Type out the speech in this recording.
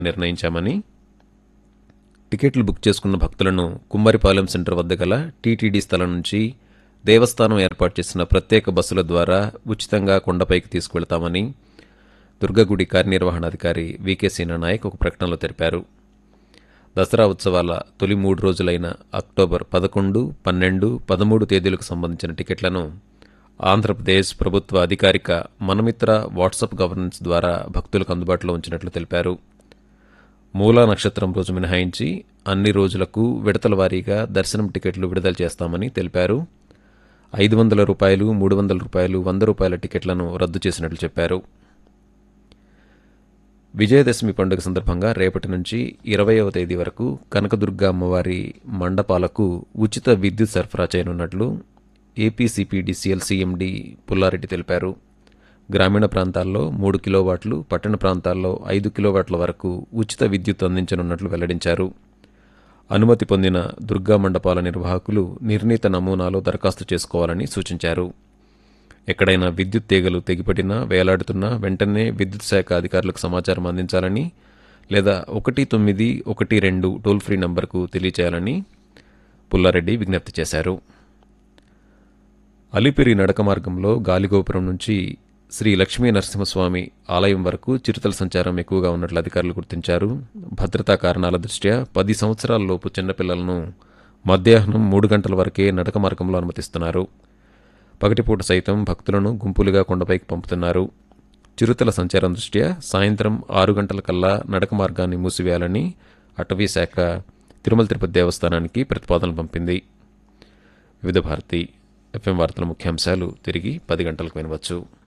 నిర్ణయించామని టికెట్లు బుక్ చేసుకున్న భక్తులను కుమ్మరిపాలెం సెంటర్ వద్ద గల టీటీడీ స్థలం నుంచి దేవస్థానం ఏర్పాటు చేసిన ప్రత్యేక బస్సుల ద్వారా ఉచితంగా కొండపైకి తీసుకువెళ్తామని దుర్గగుడి కార్యనిర్వహణాధికారి వికే నాయక్ ఒక ప్రకటనలో తెలిపారు దసరా ఉత్సవాల తొలి మూడు రోజులైన అక్టోబర్ పదకొండు పన్నెండు పదమూడు తేదీలకు సంబంధించిన టికెట్లను ఆంధ్రప్రదేశ్ ప్రభుత్వ అధికారిక మనమిత్ర వాట్సాప్ గవర్నెన్స్ ద్వారా భక్తులకు అందుబాటులో ఉంచినట్లు తెలిపారు మూలా నక్షత్రం రోజు మినహాయించి అన్ని రోజులకు విడతల వారీగా దర్శనం టికెట్లు విడుదల చేస్తామని తెలిపారు ఐదు వందల రూపాయలు మూడు వందల రూపాయలు వంద రూపాయల టికెట్లను రద్దు చేసినట్లు చెప్పారు విజయదశమి పండుగ సందర్భంగా రేపటి నుంచి ఇరవయవ తేదీ వరకు కనకదుర్గ అమ్మవారి మండపాలకు ఉచిత విద్యుత్ సరఫరా చేయనున్నట్లు ఏపీసీపీడీసీఎల్ సీఎండీ పుల్లారెడ్డి తెలిపారు గ్రామీణ ప్రాంతాల్లో మూడు కిలోవాట్లు పట్టణ ప్రాంతాల్లో ఐదు కిలోవాట్ల వరకు ఉచిత విద్యుత్ అందించనున్నట్లు వెల్లడించారు అనుమతి పొందిన దుర్గా మండపాల నిర్వాహకులు నిర్ణీత నమూనాలో దరఖాస్తు చేసుకోవాలని సూచించారు ఎక్కడైనా విద్యుత్ తీగలు తెగిపడినా వేలాడుతున్నా వెంటనే విద్యుత్ శాఖ అధికారులకు సమాచారం అందించాలని లేదా ఒకటి తొమ్మిది ఒకటి రెండు టోల్ ఫ్రీ నంబర్కు తెలియచేయాలని పుల్లారెడ్డి విజ్ఞప్తి చేశారు అలిపిరి నడక మార్గంలో గాలిగోపురం నుంచి శ్రీ లక్ష్మీ నరసింహస్వామి ఆలయం వరకు చిరుతల సంచారం ఎక్కువగా ఉన్నట్లు అధికారులు గుర్తించారు భద్రతా కారణాల దృష్ట్యా పది సంవత్సరాల లోపు చిన్నపిల్లలను మధ్యాహ్నం మూడు గంటల వరకే నడక మార్గంలో అనుమతిస్తున్నారు పగటిపూట సైతం భక్తులను గుంపులుగా కొండపైకి పంపుతున్నారు చిరుతల సంచారం దృష్ట్యా సాయంత్రం ఆరు గంటల కల్లా నడక మార్గాన్ని మూసివేయాలని అటవీ శాఖ తిరుమల తిరుపతి దేవస్థానానికి ప్రతిపాదనలు పంపింది వివిధ భారతి ఎఫ్ఎం వార్తల ముఖ్యాంశాలు తిరిగి పది గంటలకు వినవచ్చు